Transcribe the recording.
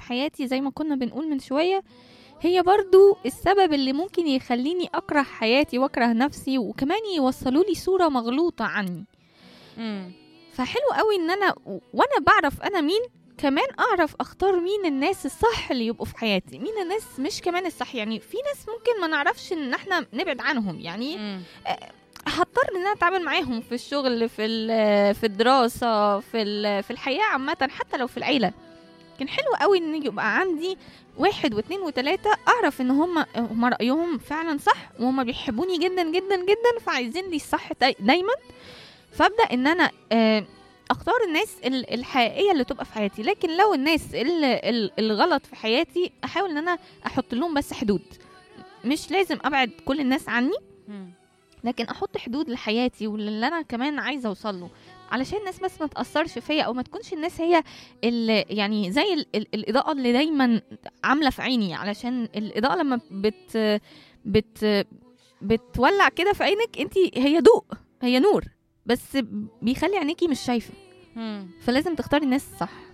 حياتي زي ما كنا بنقول من شوية هي برضو السبب اللي ممكن يخليني أكره حياتي وأكره نفسي وكمان يوصلوا لي صورة مغلوطة عني مم. فحلو قوي ان انا وانا بعرف انا مين كمان اعرف اختار مين الناس الصح اللي يبقوا في حياتي مين الناس مش كمان الصح يعني في ناس ممكن ما نعرفش ان احنا نبعد عنهم يعني مم. هضطر ان انا اتعامل معاهم في الشغل في ال- في الدراسه في ال- في الحياه عامه حتى لو في العيله كان حلو قوي ان يبقى عندي واحد واثنين وثلاثة أعرف إن هم هم رأيهم فعلا صح وهم بيحبوني جدا جدا جدا فعايزين لي الصح داي- دايما فأبدأ إن أنا آه، أختار الناس ال- الحقيقية اللي تبقى في حياتي لكن لو الناس ال- ال- الغلط في حياتي أحاول إن أنا أحط لهم بس حدود مش لازم أبعد كل الناس عني مم. لكن احط حدود لحياتي واللي انا كمان عايزه اوصل له علشان الناس بس ما تاثرش فيا او ما تكونش الناس هي اللي يعني زي ال ال الاضاءه اللي دايما عامله في عيني علشان الاضاءه لما بت بت بتولع كده في عينك انت هي ضوء هي نور بس بيخلي عينيكي مش شايفه مم. فلازم تختاري الناس الصح